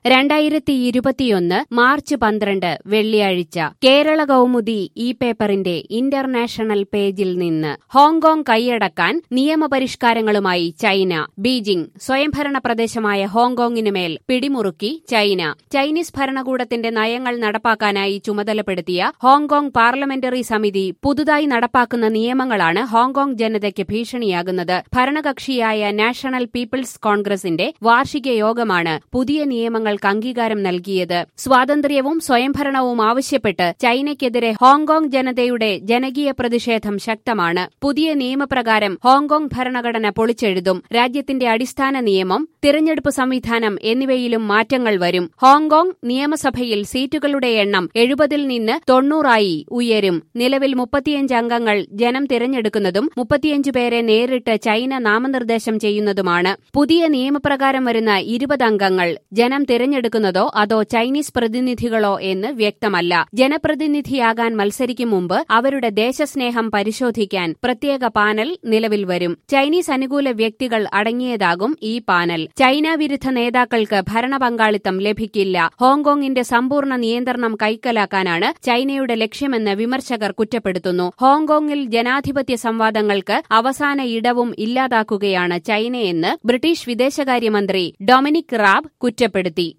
രണ്ടായിരത്തി ഇരുപത്തിയൊന്ന് മാർച്ച് പന്ത്രണ്ട് വെള്ളിയാഴ്ച കേരള കൗമുദി ഈ പേപ്പറിന്റെ ഇന്റർനാഷണൽ പേജിൽ നിന്ന് ഹോങ്കോങ് കൈയടക്കാൻ നിയമപരിഷ്കാരങ്ങളുമായി ചൈന ബീജിംഗ് സ്വയംഭരണ പ്രദേശമായ ഹോങ്കോങ്ങിന് മേൽ പിടിമുറുക്കി ചൈന ചൈനീസ് ഭരണകൂടത്തിന്റെ നയങ്ങൾ നടപ്പാക്കാനായി ചുമതലപ്പെടുത്തിയ ഹോങ്കോങ് പാർലമെന്ററി സമിതി പുതുതായി നടപ്പാക്കുന്ന നിയമങ്ങളാണ് ഹോങ്കോങ് ജനതയ്ക്ക് ഭീഷണിയാകുന്നത് ഭരണകക്ഷിയായ നാഷണൽ പീപ്പിൾസ് കോൺഗ്രസിന്റെ വാർഷിക യോഗമാണ് പുതിയ നിയമങ്ങൾക്ക് അംഗീകാരം നൽകിയത് സ്വാതന്ത്ര്യവും സ്വയംഭരണവും ആവശ്യപ്പെട്ട് ചൈനയ്ക്കെതിരെ ഹോങ്കോങ് ജനതയുടെ ജനകീയ പ്രതിഷേധം ശക്തമാണ് പുതിയ നിയമപ്രകാരം ഹോങ്കോങ് ഭരണഘടന പൊളിച്ചെഴുതും രാജ്യത്തിന്റെ അടിസ്ഥാന നിയമം തിരഞ്ഞെടുപ്പ് സംവിധാനം എന്നിവയിലും മാറ്റങ്ങൾ വരും ഹോങ്കോങ് നിയമസഭയിൽ സീറ്റുകളുടെ എണ്ണം എഴുപതിൽ നിന്ന് തൊണ്ണൂറായി ഉയരും നിലവിൽ മുപ്പത്തിയഞ്ച് അംഗങ്ങൾ ജനം തിരഞ്ഞെടുക്കുന്നതും മുപ്പത്തിയഞ്ച് പേരെ നേരിട്ട് ചൈന നാമനിർദ്ദേശം ചെയ്യുന്നതുമാണ് പുതിയ നിയമപ്രകാരം വരുന്ന ഇരുപത് അംഗങ്ങൾ ജനം തിരഞ്ഞെടുക്കുന്നതോ അതോ ചൈനീസ് പ്രതിനിധികളോ എന്ന് വ്യക്തമല്ല ജനപ്രതിനിധിയാകാൻ മത്സരിക്കും മുമ്പ് അവരുടെ ദേശസ്നേഹം പരിശോധിക്കാൻ പ്രത്യേക പാനൽ നിലവിൽ വരും ചൈനീസ് അനുകൂല വ്യക്തികൾ അടങ്ങിയതാകും ഈ പാനൽ ചൈന വിരുദ്ധ നേതാക്കൾക്ക് ഭരണപങ്കാളിത്തം ലഭിക്കില്ല ഹോങ്കോങ്ങിന്റെ സമ്പൂർണ്ണ നിയന്ത്രണം കൈക്കലാക്കാനാണ് ചൈനയുടെ ലക്ഷ്യമെന്ന് വിമർശകർ കുറ്റപ്പെടുത്തുന്നു ഹോങ്കോങ്ങിൽ ജനാധിപത്യ സംവാദങ്ങൾക്ക് അവസാന ഇടവും ഇല്ലാതാക്കുകയാണ് ചൈനയെന്ന് ബ്രിട്ടീഷ് വിദേശകാര്യമന്ത്രി ഡൊമിനിക് റാബ് കുറ്റപ്പെടുത്തി